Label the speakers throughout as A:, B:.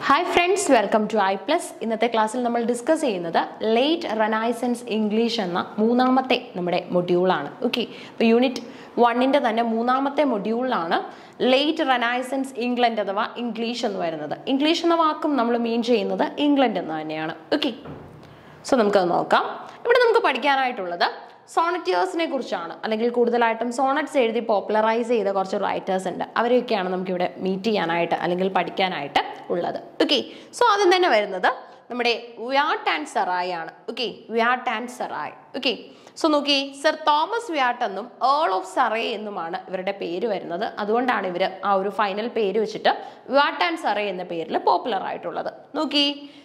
A: Hi friends welcome to I plus ഇന്നത്തെ ക്ലാസ്സിൽ നമ്മൾ ഡിസ്കസ് ചെയ്യുന്നത് ലേറ്റ് റെനൈസൻസ് ഇംഗ്ലീഷ് എന്ന മൂന്നാമത്തെ നമ്മുടെ മൊഡ്യൂളാണ് ഓക്കെ അപ്പോൾ യൂണിറ്റ് വണ്ണിൻ്റെ തന്നെ മൂന്നാമത്തെ മൊഡ്യൂളിലാണ് ലേറ്റ് റെനൈസൻസ് ഇംഗ്ലണ്ട് അഥവാ ഇംഗ്ലീഷ് എന്ന് വരുന്നത് ഇംഗ്ലീഷ് എന്ന വാക്കും നമ്മൾ മീൻ ചെയ്യുന്നത് ഇംഗ്ലണ്ട് എന്ന് തന്നെയാണ് ഓക്കെ സോ നമുക്കത് നോക്കാം ഇവിടെ നമുക്ക് പഠിക്കാനായിട്ടുള്ളത് സോണറ്റിയേഴ്സിനെ കുറിച്ചാണ് അല്ലെങ്കിൽ കൂടുതലായിട്ടും സോണറ്റ്സ് എഴുതി പോപ്പുലറൈസ് ചെയ്ത കുറച്ച് റൈറ്റേഴ്സ് ഉണ്ട് അവരെയൊക്കെയാണ് നമുക്കിവിടെ മീറ്റ് ചെയ്യാനായിട്ട് അല്ലെങ്കിൽ പഠിക്കാനായിട്ട് ഉള്ളത് ഓക്കെ സോ ആദ്യം തന്നെ വരുന്നത് നമ്മുടെ വ്യാട്ട് ആൻഡ് സെറായ് ആണ് okay Wyatt and Surrey okay so നോക്കി സർ തോമസ് വ്യാട്ട് എന്നും ഏൾ ഓഫ് സറേ എന്നുമാണ് ഇവരുടെ പേര് വരുന്നത് അതുകൊണ്ടാണ് ഇവർ ആ ഒരു ഫൈനൽ പേര് വെച്ചിട്ട് വ്യാട്ട് ആൻഡ് സറേ എന്ന പേരിൽ പോപ്പുലർ ആയിട്ടുള്ളത് നോക്കി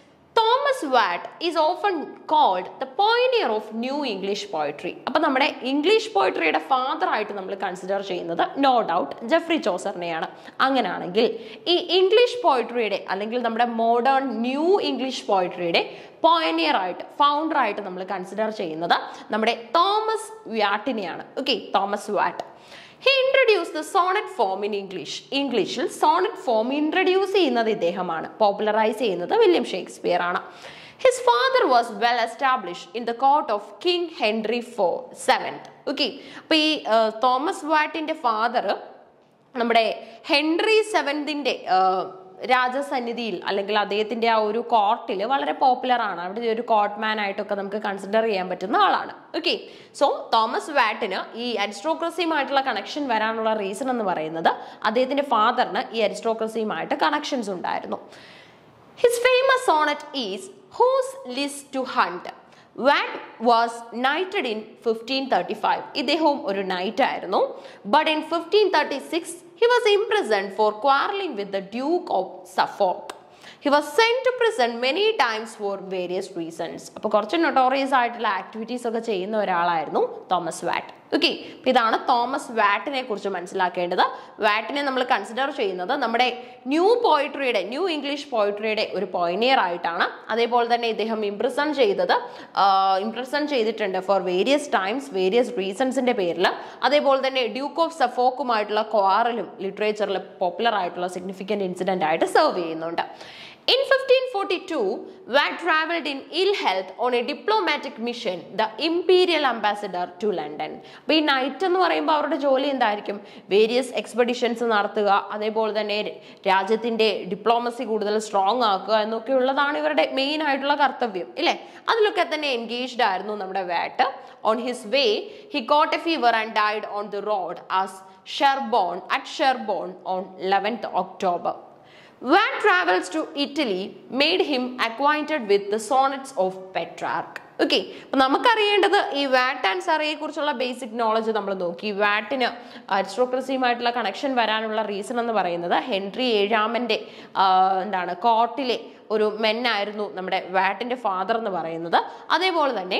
A: Thomas Wyatt is often called the pioneer of new English poetry അപ്പം നമ്മുടെ ഇംഗ്ലീഷ് പോയട്രിയുടെ ഫാദർ ആയിട്ട് നമ്മൾ കൺസിഡർ ചെയ്യുന്നത് നോ ഡൗട്ട് ജെഫ്രി ചോസറിനെയാണ് അങ്ങനെയാണെങ്കിൽ ഈ ഇംഗ്ലീഷ് പോയട്രിയുടെ അല്ലെങ്കിൽ നമ്മുടെ മോഡേൺ ന്യൂ ഇംഗ്ലീഷ് പോയട്രിയുടെ പോയനിയർ ആയിട്ട് ഫൗണ്ടർ ആയിട്ട് നമ്മൾ കൺസിഡർ ചെയ്യുന്നത് നമ്മുടെ തോമസ് വ്യാട്ടിനെയാണ് okay Thomas Wyatt he introduce the sonnet form in English ഇംഗ്ലീഷിൽ സോണറ്റ് ഫോം ഇൻട്രൊഡ്യൂസ് ചെയ്യുന്നത് ഇദ്ദേഹമാണ് പോപ്പുലറൈസ് ചെയ്യുന്നത് വില്യം ഷേക്സ്പിയർ ആണ് his father was well establish in the court of king Henry four seventh okay അപ്പോൾ ഈ Thomas വാറ്റിന്റെ father നമ്മുടെ Henry സെവൻതിൻ്റെ രാജസന്നിധിയിൽ അല്ലെങ്കിൽ അദ്ദേഹത്തിന്റെ ആ ഒരു കോർട്ടിൽ വളരെ പോപ്പുലർ ആണ് അവിടെ ഒരു കോർട്ട്മാൻ ആയിട്ടൊക്കെ നമുക്ക് കൺസിഡർ ചെയ്യാൻ പറ്റുന്ന ആളാണ് ഓക്കെ സോ തോമസ് വാറ്റിന് ഈ അരിസ്ട്രോക്രസിയുമായിട്ടുള്ള കണക്ഷൻ വരാനുള്ള റീസൺ എന്ന് പറയുന്നത് അദ്ദേഹത്തിന്റെ ഫാദറിന് ഈ അരിസ്ട്രോക്രസിയുമായിട്ട് കണക്ഷൻസ് ഉണ്ടായിരുന്നു his famous sonnet is whoso list to hunt Wyatt was knighted in fifteen thirty five ഇദ്ദേഹവും ഒരു നൈറ്റ് ആയിരുന്നു but in fifteen thirty six he was imprisoned for quarrelling with the duke of Suffolk he was send to prison many times for various reasons അപ്പോൾ കുറച്ച് notorious ആയിട്ടുള്ള activities ഒക്കെ ചെയ്യുന്ന ഒരാളായിരുന്നു Thomas വാറ്റ് okay അപ്പോൾ ഇതാണ് തോമസ് വാറ്റിനെ കുറിച്ച് മനസ്സിലാക്കേണ്ടത് വാറ്റിനെ നമ്മൾ കൺസിഡർ ചെയ്യുന്നത് നമ്മുടെ ന്യൂ പോയിട്രിയുടെ ന്യൂ ഇംഗ്ലീഷ് പോയിട്രിയുടെ ഒരു പോയിനിയർ ആയിട്ടാണ് അതേപോലെ തന്നെ ഇദ്ദേഹം ഇംപ്രസൺ ചെയ്തത് ഇംപ്രസൺ ചെയ്തിട്ടുണ്ട് ഫോർ വേരിയസ് ടൈംസ് വേരിയസ് റീസൺസിന്റെ പേരിൽ അതേപോലെ തന്നെ ഡ്യൂക്ക് ഓഫ് സഫോക്കുമായിട്ടുള്ള ക്വാറലും ലിറ്ററേച്ചറിൽ പോപ്പുലർ ആയിട്ടുള്ള സിഗ്നിഫിക്കൻറ്റ് ഇൻസിഡന്റ് ആയിട്ട് സെർവ് ചെയ്യുന്നുണ്ട് In 1542, Watt traveled in ill health on a diplomatic mission, the Imperial Ambassador to London. അപ്പോൾ ഈ നൈറ്റ് എന്ന് പറയുമ്പോൾ അവരുടെ ജോലി എന്തായിരിക്കും വേരിയസ് എക്സ്പെഡിഷൻസ് നടത്തുക അതേപോലെ തന്നെ രാജ്യത്തിന്റെ ഡിപ്ലോമസി കൂടുതൽ സ്ട്രോങ് ആക്കുക എന്നൊക്കെ ഉള്ളതാണ് ഇവരുടെ മെയിൻ ആയിട്ടുള്ള കർത്തവ്യം ഇല്ലേ അതിലൊക്കെ തന്നെ എൻഗേജ്ഡ് ആയിരുന്നു നമ്മുടെ Wyatt on his way he got a fever and died on the road as Sherborne at Sherborne on eleventh October Van travels to Italy made him acquainted with the sonnets of Petrarch. Okay അപ്പൊ നമുക്കറിയേണ്ടത് ഈ വാറ്റ് and സറയെ കുറിച്ചുള്ള basic knowledge നമ്മൾ നോക്കി വാറ്റിന് അരിസ്ട്രോക്രസിയുമായിട്ടുള്ള connection വരാനുള്ള reason എന്ന് പറയുന്നത് Henry ഏഴാമന്റെ എന്താണ് കോർട്ടിലെ ഒരു മെന്നായിരുന്നു നമ്മുടെ വാറ്റിന്റെ ഫാദർ എന്ന് പറയുന്നത് അതേപോലെ തന്നെ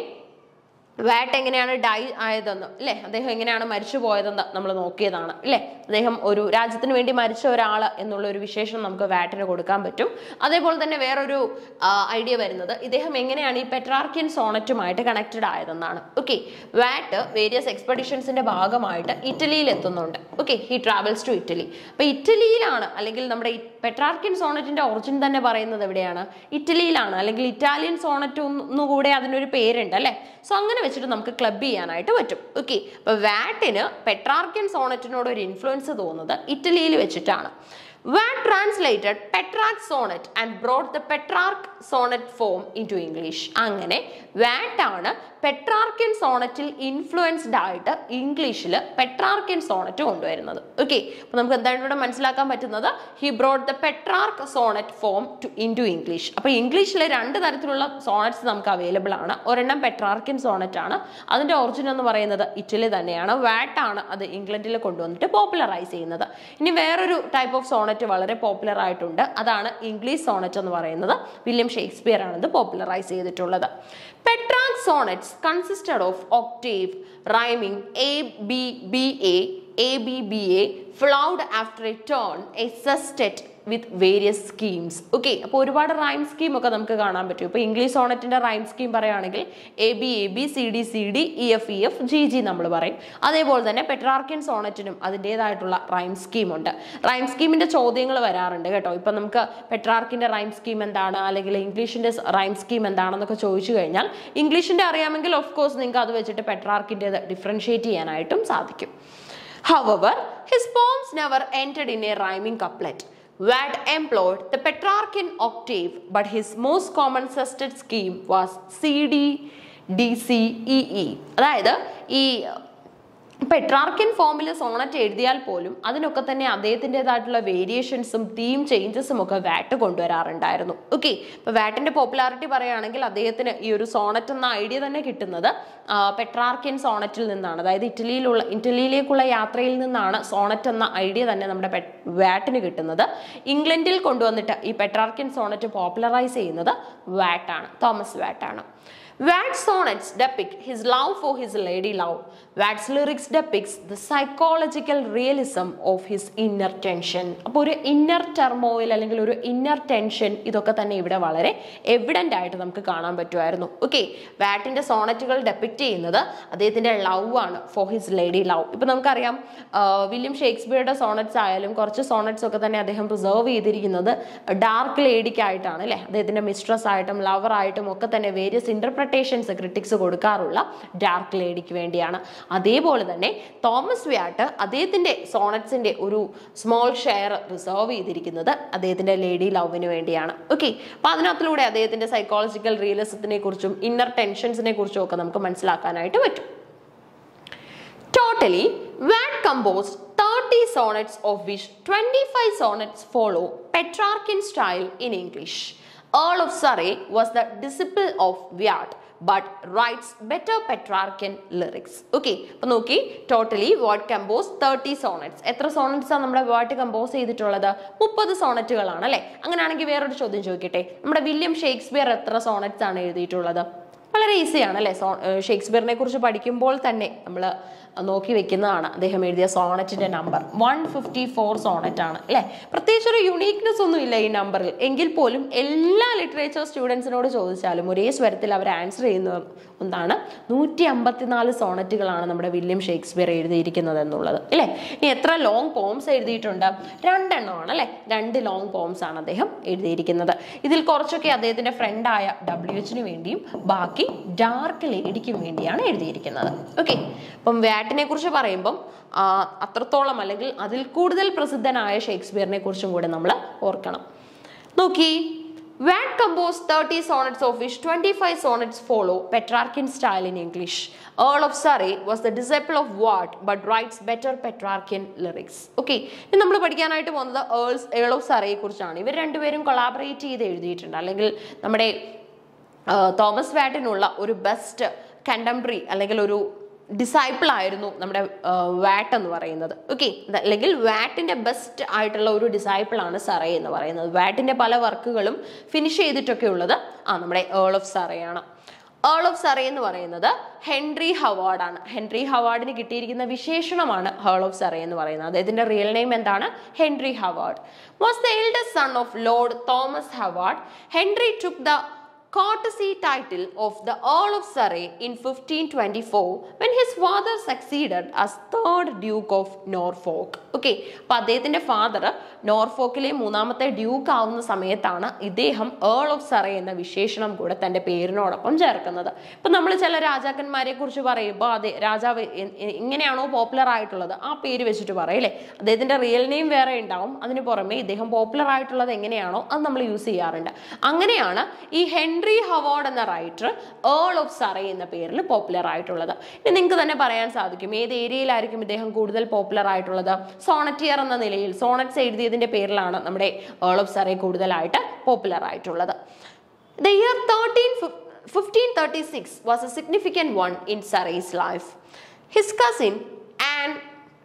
A: വാറ്റ് എങ്ങനെയാണ് ഡൈ ആയതെന്ന് അല്ലേ അദ്ദേഹം എങ്ങനെയാണ് മരിച്ചു പോയതെന്ന് നമ്മൾ നോക്കിയതാണ് അല്ലേ അദ്ദേഹം ഒരു രാജ്യത്തിന് വേണ്ടി മരിച്ച ഒരാൾ എന്നുള്ള ഒരു വിശേഷം നമുക്ക് വാറ്റിന് കൊടുക്കാൻ പറ്റും അതേപോലെ തന്നെ വേറൊരു ഐഡിയ വരുന്നത് ഇദ്ദേഹം എങ്ങനെയാണ് ഈ പെട്രാർക്കിയൻ സോണറ്റുമായിട്ട് കണക്റ്റഡ് ആയതെന്നാണ് ഓക്കെ വാറ്റ് വേരിയസ് എക്സ്പെഡിഷൻസിന്റെ ഭാഗമായിട്ട് ഇറ്റലിയിൽ എത്തുന്നുണ്ട് okay he travels to Italy അപ്പൊ ഇറ്റലിയിലാണ് അല്ലെങ്കിൽ നമ്മുടെ പെട്രാർക്കിയൻ സോണറ്റിന്റെ ഒറിജിൻ തന്നെ പറയുന്നത് എവിടെയാണ് ഇറ്റലിയിലാണ് അല്ലെങ്കിൽ ഇറ്റാലിയൻ സോണറ്റ് ഒന്നുകൂടെ അതിനൊരു പേരുണ്ട് അല്ലേ സോ അങ്ങനെ വെച്ചിട്ട് നമുക്ക് ക്ലബ് ചെയ്യാനായിട്ട് പറ്റും ഓക്കെ അപ്പൊ വാറ്റിന് പെട്രാർക്കിയൻ സോണറ്റിനോട് ഒരു ഇൻഫ്ലുവൻസ് തോന്നുന്നത് ഇറ്റലിയിൽ വെച്ചിട്ടാണ് Wyatt translated Petrarch sonnet and brought the Petrarch sonnet form into English അങ്ങനെ വാറ്റ് ആണ് പെട്രാർക്കിയൻ സോണറ്റിൽ ഇൻഫ്ലുവൻസ്ഡ് ആയിട്ട് ഇംഗ്ലീഷിൽ പെട്രാർക്കിയൻ സോണറ്റ് കൊണ്ടുവരുന്നത് ഓക്കെ അപ്പൊ നമുക്ക് എന്താണ് ഇവിടെ മനസ്സിലാക്കാൻ പറ്റുന്നത് he brought the Petrarch sonnet form to into English അപ്പൊ ഇംഗ്ലീഷിൽ രണ്ട് തരത്തിലുള്ള സോണറ്റ്സ് നമുക്ക് അവൈലബിൾ ആണ് ഒരെണ്ണം പെട്രാർക്കിയൻ സോണറ്റ് ആണ് അതിന്റെ ഒറിജിൻ എന്ന് പറയുന്നത് ഇറ്റലി തന്നെയാണ് വാറ്റ് ആണ് അത് ഇംഗ്ലണ്ടിൽ കൊണ്ടുവന്നിട്ട് പോപ്പുലറൈസ് ചെയ്യുന്നത് ഇനി വേറൊരു ടൈപ്പ് ഓഫ് സോണറ്റ് വളരെ പോപ്പുലർ ആയിട്ടുണ്ട് അതാണ് ഇംഗ്ലീഷ് സോണറ്റ് എന്ന് പറയുന്നത് വില്യം ഷേക്സ്പിയർ ആണ് ഇത് പോപ്പുലറൈസ് ചെയ്തിട്ടുള്ളത് Petrarch sonnets consisted of octave rhyming A B B A A B B A followed after a turn a sestet with various schemes okay അപ്പോൾ ഒരുപാട് റൈം സ്കീം ഒക്കെ നമുക്ക് കാണാൻ പറ്റും ഇപ്പോൾ ഇംഗ്ലീഷ് സോണറ്റിന്റെ റൈം സ്കീം പറയുകയാണെങ്കിൽ A B A B C D C D E F E F G G നമ്മൾ പറയും അതേപോലെ തന്നെ പെട്രാർക്കിൻ സോണറ്റിനും അതിൻ്റെതായിട്ടുള്ള റൈം സ്കീം ഉണ്ട് റൈം സ്കീമിന്റെ ചോദ്യങ്ങൾ വരാറുണ്ട് കേട്ടോ ഇപ്പം നമുക്ക് പെട്രാർക്കിന്റെ റൈം സ്കീം എന്താണ് അല്ലെങ്കിൽ ഇംഗ്ലീഷിന്റെ റൈം സ്കീം എന്താണെന്നൊക്കെ ചോദിച്ചു കഴിഞ്ഞാൽ ഇംഗ്ലീഷിന്റെ അറിയാമെങ്കിൽ ഓഫ് കോഴ്സ് നിങ്ങൾക്ക് അത് വെച്ചിട്ട് പെട്രാർക്കിൻ്റെത് ഡിഫറൻഷിയേറ്റ് ചെയ്യാനായിട്ടും സാധിക്കും However, his poems never entered in a rhyming couplet. Watt employed the Petrarchan octave, but his most common susted scheme was CD, DC, EE. അതായത് ഈ പെട്രാർക്കൻ ഫോമിൽ സോണറ്റ് എഴുതിയാൽ പോലും അതിനൊക്കെ തന്നെ അദ്ദേഹത്തിൻ്റെതായിട്ടുള്ള വേരിയേഷൻസും തീം ചേഞ്ചസും ഒക്കെ വാറ്റ് കൊണ്ടുവരാറുണ്ടായിരുന്നു ഓക്കെ ഇപ്പൊ വാറ്റിന്റെ പോപ്പുലാരിറ്റി പറയുകയാണെങ്കിൽ അദ്ദേഹത്തിന് ഈ ഒരു സോണറ്റ് എന്ന ഐഡിയ തന്നെ കിട്ടുന്നത് ആ, പെട്രാർക്കൻ സോണറ്റിൽ നിന്നാണ് അതായത് ഇറ്റലിയിലുള്ള ഇറ്റലിയിലേക്കുള്ള യാത്രയിൽ നിന്നാണ് സോണറ്റ് എന്ന ഐഡിയ തന്നെ നമ്മുടെ പെ- വാറ്റിന് കിട്ടുന്നത് ഇംഗ്ലണ്ടിൽ കൊണ്ടുവന്നിട്ട് ഈ പെട്രാർക്കൻ സോണറ്റ് പോപ്പുലറൈസ് ചെയ്യുന്നത് വാറ്റാണ് തോമസ് വാറ്റാണ് Watt's sonnets depict his love for his lady love. Watt's lyrics depicts the psychological realism of his inner tension. അപ്പോൾ ഒരു ഇന്നർ ടെർമോയിൽ അല്ലെങ്കിൽ ഒരു ഇന്നർ ടെൻഷൻ ഇതൊക്കെ തന്നെ ഇവിടെ വളരെ എവിഡൻ്റ് ആയിട്ട് നമുക്ക് കാണാൻ പറ്റുമായിരുന്നു ഓക്കെ വാറ്റിന്റെ സോണറ്റുകൾ ഡെപ്പിക്റ്റ് ചെയ്യുന്നത് അദ്ദേഹത്തിന്റെ ലവ് ആണ് ഫോർ ഹിസ് ലേഡി ലവ് ഇപ്പൊ നമുക്കറിയാം ആ, വില്യം ഷേക്സ്പിയറുടെ സോണറ്റ്സ് ആയാലും കുറച്ച് സോണറ്റ്സ് ഒക്കെ തന്നെ അദ്ദേഹം പ്രിസർവ് ചെയ്തിരിക്കുന്നത് ഡാർക്ക് ലേഡിക്കായിട്ടാണ് അല്ലെ അദ്ദേഹത്തിന്റെ മിസ്ട്രസ് ആയിട്ടും ലവർ ആയിട്ടും ഒക്കെ തന്നെ വേരിയസ് ഇന്റർപ്രിട്ടേഷൻസ് ക്രിട്ടിക്സ് കൊടുക്കാറുള്ള ഡാർക്ക് ലേഡിക്ക് വേണ്ടിയാണ് അതേപോലെ തന്നെ തോമസ് വ്യാട്ട് അദ്ദേഹത്തിന്റെ സോണറ്റ്സിന്റെ ഒരു സ്മോൾ ഷെയർ റിസർവ് ചെയ്തിരിക്കുന്നത് അദ്ദേഹത്തിന്റെ ലേഡി ലവിന് വേണ്ടിയാണ് ഓക്കെ അപ്പൊ അതിനകത്തിലൂടെ അദ്ദേഹത്തിന്റെ സൈക്കോളജിക്കൽ റിയലിസത്തിനെ കുറിച്ചും ഇന്നർ ടെൻഷൻസിനെ കുറിച്ചും ഒക്കെ നമുക്ക് മനസ്സിലാക്കാനായിട്ട് പറ്റും Totally, Watt composed 30 sonnets of which 25 sonnets follow Petrarchan style in English. Earl of Surrey was the disciple of Watt but writes better Petrarchan lyrics. Okay, അപ്പൊ നോക്കി totally Watt compose thirty sonnets എത്ര sonnets ആണ് നമ്മുടെ what compose ചെയ്തിട്ടുള്ളത് മുപ്പത് സോണറ്റുകളാണ് അല്ലെ അങ്ങനെയാണെങ്കിൽ വേറൊരു ചോദ്യം ചോദിക്കട്ടെ നമ്മുടെ വില്യം ഷേക്സ്പിയർ എത്ര സോണറ്റ്സ് ആണ് എഴുതിയിട്ടുള്ളത് വളരെ ഈസിയാണ് അല്ലേ സോ ഷേക്സ്പിയറിനെ കുറിച്ച് പഠിക്കുമ്പോൾ തന്നെ നമ്മൾ നോക്കി വെക്കുന്നതാണ് അദ്ദേഹം എഴുതിയ സോണറ്റിന്റെ number one fifty four sonnet ആണ് അല്ലേ പ്രത്യേകിച്ച് ഒരു യുണീക്നെസ് ഒന്നും ഇല്ല ഈ നമ്പറിൽ എങ്കിൽ പോലും എല്ലാ ലിറ്ററേച്ചർ സ്റ്റുഡൻസിനോട് ചോദിച്ചാലും ഒരേ സ്വരത്തിൽ അവർ ആൻസർ ചെയ്യുന്ന ഒന്നാണ് നൂറ്റി അമ്പത്തിനാല് സോണറ്റുകളാണ് നമ്മുടെ വില്യം ഷേക്സ്പിയർ എഴുതിയിരിക്കുന്നത് എന്നുള്ളത് അല്ലേ ഇനി എത്ര ലോങ് പോംസ് എഴുതിയിട്ടുണ്ട് രണ്ടെണ്ണമാണ് അല്ലേ രണ്ട് ലോങ് പോംസ് ആണ് അദ്ദേഹം എഴുതിയിരിക്കുന്നത് ഇതിൽ കുറച്ചൊക്കെ അദ്ദേഹത്തിന്റെ ഫ്രണ്ടായ ഡബ്ല്യു എച്ചിന് വേണ്ടിയും ബാക്കി ഡാർക്ക് ലേഡിക്കും വേണ്ടിയാണ് എഴുതിയിരിക്കുന്നത് ഓക്കെ അപ്പം വാറ്റിനെ കുറിച്ച് പറയുമ്പം ആ, അത്രത്തോളം അല്ലെങ്കിൽ അതിൽ കൂടുതൽ പ്രസിദ്ധനായ ഷേക്സ്പിയറിനെ കുറിച്ചും കൂടെ നമ്മൾ ഓർക്കണം നോക്കി Watt composed 30 sonnets of which 25 sonnets follow Petrarchan style in English. Earl of Surrey was the disciple of Watt but writes better Petrarchan lyrics. Okay, ഇനി നമ്മൾ പഠിക്കാനായിട്ട് പോകുന്നത് ഏൾസ് ഏൾ ഓഫ് സറയെ കുറിച്ചാണ് ഇവർ രണ്ടുപേരും കൊളാബറേറ്റ് ചെയ്ത് എഴുതിയിട്ടുണ്ട് അല്ലെങ്കിൽ നമ്മുടെ ആ, തോമസ് വാറ്റിനുള്ള ഒരു ബെസ്റ്റ് കണ്ടംപററി അല്ലെങ്കിൽ ഒരു ഡിസൈപ്പിൾ ആയിരുന്നു നമ്മുടെ വാറ്റ് എന്ന് പറയുന്നത് ഓക്കെ അല്ലെങ്കിൽ വാറ്റിന്റെ ബെസ്റ്റ് ആയിട്ടുള്ള ഒരു ഡിസൈപ്പിൾ ആണ് സറേ എന്ന് പറയുന്നത് വാറ്റിന്റെ പല വർക്കുകളും ഫിനിഷ് ചെയ്തിട്ടൊക്കെ ഉള്ളത് ആ നമ്മുടെ ഏൾ ഓഫ് സറയാണ് ഏൾ ഓഫ് സറേ എന്ന് പറയുന്നത് ഹെൻറി ഹവാർഡ് ആണ് ഹെൻറി ഹവാർഡിന് കിട്ടിയിരിക്കുന്ന വിശേഷണമാണ് ഹേൾ ഓഫ് സറേ എന്ന് പറയുന്നത് അദ്ദേഹത്തിന്റെ റിയൽ നെയിം എന്താണ് Henry Howard was the eldest son of Lord Thomas Howard Henry took the courtesy title of the Earl of Surrey in 1524 when his father succeeded as third Duke of Norfolk. Okay അപ്പൊ അദ്ദേഹത്തിന്റെ father നോർഫോക്കിലെ മൂന്നാമത്തെ Duke ആവുന്ന സമയത്താണ് ഇദ്ദേഹം Earl of Surrey എന്ന വിശേഷണം കൂടെ തന്റെ പേരിനോടൊപ്പം ചേർക്കുന്നത് ഇപ്പൊ നമ്മൾ ചില രാജാക്കന്മാരെ കുറിച്ച് പറയുമ്പോൾ അതെ രാജാവ് എ- എ- എങ്ങനെയാണോ പോപ്പുലർ ആയിട്ടുള്ളത് ആ പേര് വെച്ചിട്ട് പറയല്ലേ അദ്ദേഹത്തിന്റെ റിയൽ നെയിം വേറെ ഉണ്ടാവും അതിന് പുറമെ ഇദ്ദേഹം പോപ്പുലർ ആയിട്ടുള്ളത് എങ്ങനെയാണോ അത് നമ്മൾ യൂസ് ചെയ്യാറുണ്ട് അങ്ങനെയാണ് ഈ ഹെൻറി ഹവാർഡ് എന്ന റൈറ്റർ ഏൾ ഓഫ് സറേ എന്ന പേരിൽ പോപ്പുലർ ആയിട്ടുള്ളത് ഇനി നിങ്ങൾക്ക് തന്നെ പറയാൻ സാധിക്കും ഏത് ഏരിയയിലായിരിക്കും ഇദ്ദേഹം കൂടുതൽ പോപ്പുലർ ആയിട്ടുള്ളത് സോണറ്റിയർ എന്ന നിലയിൽ സോണറ്റ്സ് എഴുതിയതിന്റെ പേരിലാണ് നമ്മുടെ ഏൾ ഓഫ് സറേ കൂടുതലായിട്ട് പോപ്പുലർ ആയിട്ടുള്ളത് The year 13, 1536 was a significant one in Surrey's life. His cousin Anne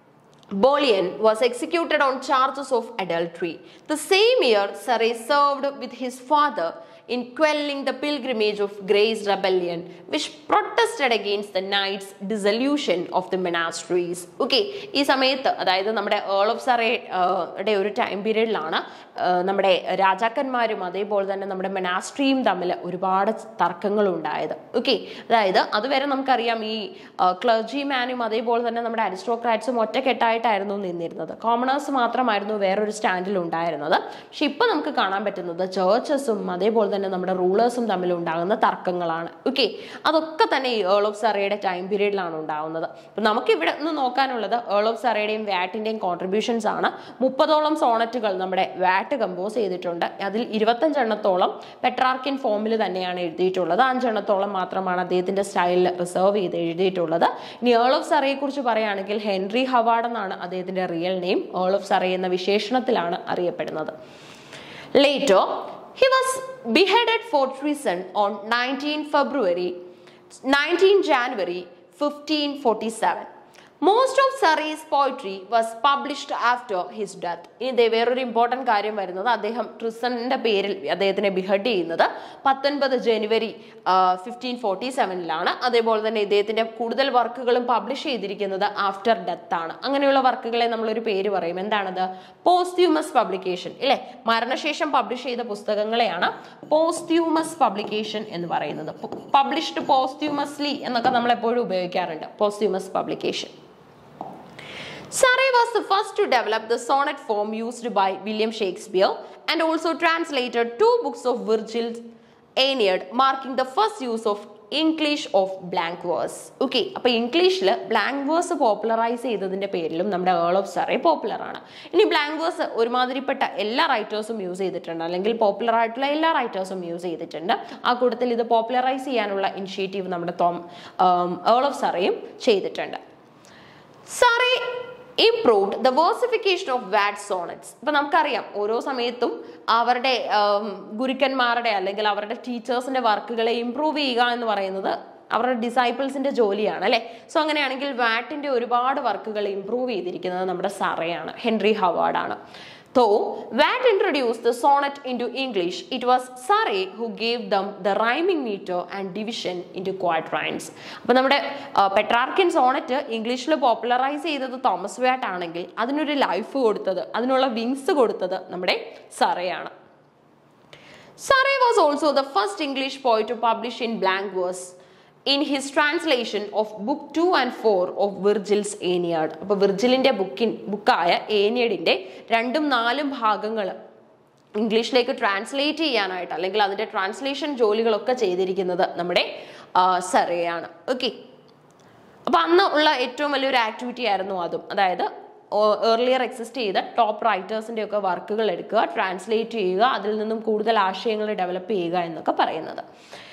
A: Boleyn was executed on charges of adultery. The same year, Surrey served with his father in quelling the pilgrimage of Gray's rebellion, which protested against the knights' dissolution of the monasteries. Okay, ഈ സമയത്ത് അതായത് നമ്മുടെ earl of സറയുടെ ഒരു time പീരീഡിലാണ് നമ്മുടെ രാജാക്കന്മാരും അതേപോലെ തന്നെ നമ്മുടെ മെനാസ്ട്രിയും തമ്മിൽ ഒരുപാട് തർക്കങ്ങൾ ഉണ്ടായത് ഓക്കെ അതായത് അതുവരെ നമുക്കറിയാം ഈ ക്ലർജി മാനും അതേപോലെ തന്നെ നമ്മുടെ അരിസ്റ്റോക്രാറ്റ്സും ഒറ്റക്കെട്ടായിട്ടായിരുന്നു നിന്നിരുന്നത് കോമണേഴ്സ് മാത്രമായിരുന്നു വേറൊരു സ്റ്റാൻഡിൽ ഉണ്ടായിരുന്നത് പക്ഷെ ഇപ്പൊ നമുക്ക് കാണാൻ പറ്റുന്നത് ചേർച്ചസും അതേപോലെ തന്നെ നമ്മുടെ റൂളേഴ്സും തമ്മിൽ ഉണ്ടാകുന്ന തർക്കങ്ങളാണ് ഓക്കെ അതൊക്കെ തന്നെ ഈ ഏൾ ഓഫ് സറയുടെ ടൈം പീരീഡിലാണ് ഉണ്ടാകുന്നത് അപ്പൊ നമുക്ക് ഇവിടെ നിന്ന് നോക്കാനുള്ളത് ഏൾ ഓഫ് സറയുടെയും വാറ്റിന്റെയും കോൺട്രിബ്യൂഷൻസ് ആണ് മുപ്പതോളം സോണറ്റുകൾ നമ്മുടെ വാറ്റ് കമ്പോസ് ചെയ്തിട്ടുണ്ട് അതിൽ ഇരുപത്തഞ്ചെണ്ണത്തോളം പെട്രാർക്കിൻ ഫോമിൽ തന്നെയാണ് എഴുതിയിട്ടുള്ളത് അഞ്ചെണ്ണത്തോളം മാത്രമാണ് അദ്ദേഹത്തിന്റെ സ്റ്റൈലിൽ റിസർവ് ചെയ്ത് എഴുതിയിട്ടുള്ളത് ഇനി ഏൾ ഓഫ് സറയെ കുറിച്ച് പറയുകയാണെങ്കിൽ ഹെൻറി ഹവാർഡ് എന്നാണ് അദ്ദേഹത്തിന്റെ real name earl of Surrey എന്ന വിശേഷണത്തിലാണ് അറിയപ്പെടുന്നത് Later, he was beheaded for treason on 19 February, 19 January 1547. Most of Surrey's poetry was published after his death. ഇനി ദേ വേറൊരു ഇമ്പോർട്ടൻറ്റ് കാര്യം വരുന്നത് അദ്ദേഹം ട്രിസണിന്റെ പേരിൽ അദ്ദേഹത്തിനെ ബിഹഡ് ചെയ്യുന്നത് പത്തൊൻപത് ജനുവരി ഫിഫ്റ്റീൻ ഫോർട്ടി സെവനിലാണ് അതേപോലെ തന്നെ ഇദ്ദേഹത്തിന്റെ കൂടുതൽ വർക്കുകളും പബ്ലിഷ് ചെയ്തിരിക്കുന്നത് ആഫ്റ്റർ ഡെത്ത് ആണ് അങ്ങനെയുള്ള വർക്കുകളെ നമ്മളൊരു പേര് പറയും എന്താണത് പോസ്റ്റ്യൂമസ് പബ്ലിക്കേഷൻ ഇല്ലേ മരണശേഷം പബ്ലിഷ് ചെയ്ത പുസ്തകങ്ങളെയാണ് പോസ്റ്റ്യൂമസ് പബ്ലിക്കേഷൻ എന്ന് പറയുന്നത് പബ്ലിഷ്ഡ് പോസ്റ്റ്യൂമസ്ലി എന്നൊക്കെ നമ്മൾ എപ്പോഴും ഉപയോഗിക്കാറുണ്ട് posthumous publication Surrey was the first to develop the sonnet form used by William Shakespeare and also translated two books of Virgil's Aeneid, marking the first use of English of blank verse okay അപ്പൊ ഇംഗ്ലീഷിൽ blank verse popularise ചെയ്തതിന്റെ പേരിലും നമ്മുടെ earl of Surrey popular ആണ് ഇനി blank verse ഒരുമാതിരിപ്പെട്ട എല്ലാ റൈറ്റേഴ്സും use ചെയ്തിട്ടുണ്ട് അല്ലെങ്കിൽ പോപ്പുലർ ആയിട്ടുള്ള എല്ലാ റൈറ്റേഴ്സും യൂസ് ചെയ്തിട്ടുണ്ട് ആ കൂട്ടത്തിൽ ഇത് പോപ്പുലറൈസ് ചെയ്യാനുള്ള ഇനിഷ്യേറ്റീവ് നമ്മുടെ തോം ഏൾ ഓഫ് സറയും ചെയ്തിട്ടുണ്ട് Surrey improved the versification of Watt sonnets ഇപ്പൊ നമുക്കറിയാം ഓരോ സമയത്തും അവരുടെ ഗുരുക്കന്മാരുടെ അല്ലെങ്കിൽ അവരുടെ ടീച്ചേഴ്സിന്റെ വർക്കുകളെ ഇംപ്രൂവ് ചെയ്യുക എന്ന് പറയുന്നത് അവരുടെ ഡിസൈപ്പിൾസിന്റെ ജോലിയാണ് അല്ലെ സോ അങ്ങനെയാണെങ്കിൽ വാറ്റിന്റെ ഒരുപാട് വർക്കുകൾ ഇംപ്രൂവ് ചെയ്തിരിക്കുന്നത് നമ്മുടെ സറയാണ് ഹെൻറി ഹവാർഡ് ആണ് Though Watt introduced the sonnet into English, it was Surrey who gave them the rhyming meter and division into quatrains. അപ്പോൾ നമ്മുടെ പെട്രാർക്കിൻ സോണറ്റ് ഇംഗ്ലീഷിൽ പോപ്പുലറൈസ് ചെയ്തത് തോമസ് വാറ്റ് ആണെങ്കിൽ അതിനൊരു ലൈഫ് കൊടുത്തത് അതിനുള്ള വിങ്സ് കൊടുത്തത് നമ്മുടെ സറയാണ് Surrey was also the first English poet to publish in blank verse in his translation of book 2 and 4 of Virgil's Aeneid. അപ്പോൾ വിർജിലിന്റെ ബുക്കിൻ ബുക്കായ ഏനിയഡിന്റെ രണ്ടും നാലും ഭാഗങ്ങൾ ഇംഗ്ലീഷിലേക്ക് ട്രാൻസ്ലേറ്റ് ചെയ്യാനായിട്ട് അല്ലെങ്കിൽ അതിന്റെ ട്രാൻസ്ലേഷൻ ജോലികളൊക്കെ ചെയ്തിരിക്കുന്നത് നമ്മുടെ സറയാണ് ഓക്കെ അപ്പൊ അന്ന് ഉള്ള ഏറ്റവും വലിയൊരു ആക്ടിവിറ്റി ആയിരുന്നു അതും അതായത് ഏർലിയർ എക്സിസ്റ്റ് ചെയ്ത ടോപ്പ് റൈറ്റേഴ്സിന്റെ ഒക്കെ വർക്കുകൾ എടുക്കുക ട്രാൻസ്ലേറ്റ് ചെയ്യുക അതിൽ നിന്നും കൂടുതൽ ആശയങ്ങൾ ഡെവലപ്പ് ചെയ്യുക എന്നൊക്കെ പറയുന്നത്